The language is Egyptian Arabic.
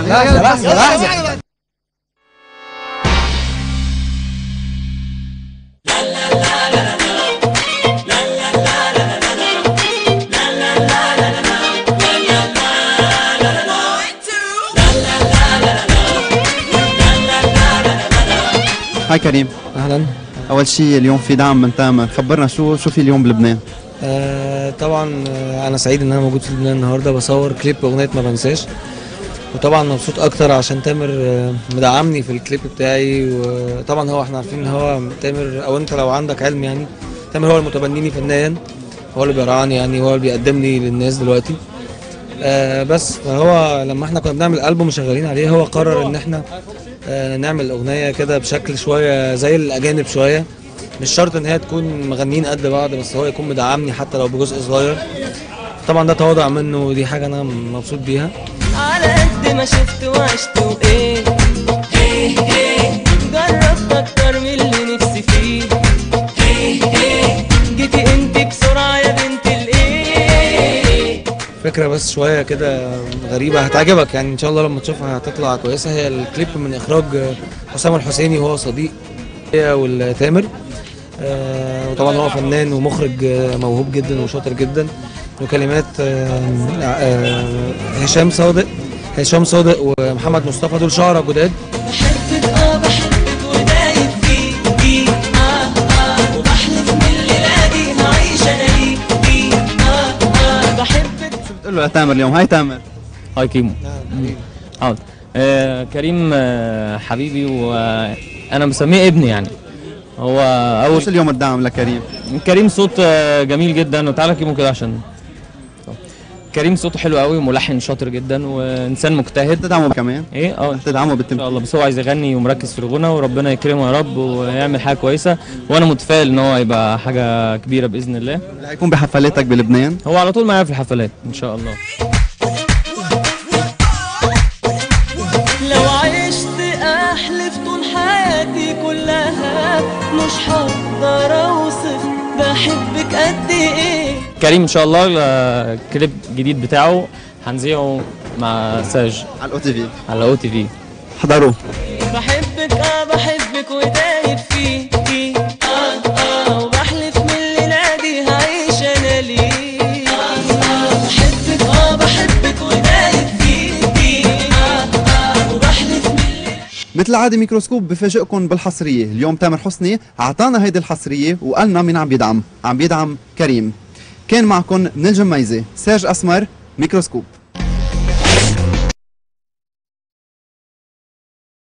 لحظه لحظه لحظه هاي كريم اهلا اول شيء اليوم في دعم من تامر خبرنا شو شو في اليوم بلبنان آه طبعا آه، انا سعيد ان انا موجود في لبنان النهارده بصور كليب اغنيه ما بنساش وطبعا مبسوط اكتر عشان تامر آه، مدعمني في الكليب بتاعي وطبعا هو احنا عارفين ان هو تامر او انت لو عندك علم يعني تامر هو المتبنيني فنيا هو اللي بيرعاني يعني هو اللي بيقدمني للناس دلوقتي آه بس فهو لما احنا كنا بنعمل البوم شغالين عليه هو قرر ان احنا آه نعمل اغنيه كده بشكل شويه زي الاجانب شويه مش شرط ان هي تكون مغنيين قد بعض بس هو يكون مدعمني حتى لو بجزء صغير طبعا ده تواضع منه ودي حاجه انا مبسوط بيها على قد ما شفت وعشت وايه ايه ايه جربت اكتر من اللي نفسي فيه ايه ايه جيتي انت بسرعه يا بنت الايه فكره بس شويه كده غريبه هتعجبك يعني ان شاء الله لما تشوفها هتطلع كويسه هي الكليب من اخراج حسام الحسيني وهو صديق هي والتامر آه، وطبعا هو فنان ومخرج آه، موهوب جدا وشاطر جدا وكلمات آه، آه، هشام صادق هشام صادق ومحمد مصطفى دول شعراء جداد بحبك اه بحبك ودايب فيكي اه اه وبحلف من الليله دي هعيش انا ليكي اه اه بحبك بتقول له لتامر اليوم هاي تامر هاي كيمو حاضر آه كريم آه حبيبي وانا مسميه ابني يعني هو اول شو اليوم الدعم لكريم كريم صوت آه جميل جدا وتعالى كيمو كده عشان كريم صوته حلو قوي وملحن شاطر جدا وانسان مجتهد تدعمه كمان ايه اه تدعمه ان بالتمثيل شاء الله بس هو عايز يغني ومركز في الغنى وربنا يكرمه يا رب ويعمل حاجه كويسه وانا متفائل ان هو يبقى حاجه كبيره باذن الله اللي هيكون بحفلاتك بلبنان هو على طول معايا في الحفلات ان شاء الله لو عشت احلف طول حياتي كلها مش هقدر اوصف بحبك قد ايه كريم ان شاء الله آه، كليب جديد بتاعه هنذيعه مع ساج على الاو تي في على او تي في حضروه بحبك اه بحبك ودايب فيكي اه اه وبحلف من الليلة دي هعيش انا ليكي اه اه بحبك اه بحبك ودايب فيكي اه اه وبحلف من الليلة مثل العادة ميكروسكوب بفاجئكم بالحصرية اليوم تامر حسني اعطانا هيدي الحصرية وقالنا مين عم بيدعم عم بيدعم كريم كان معكم من الجميزة ساج اسمر ميكروسكوب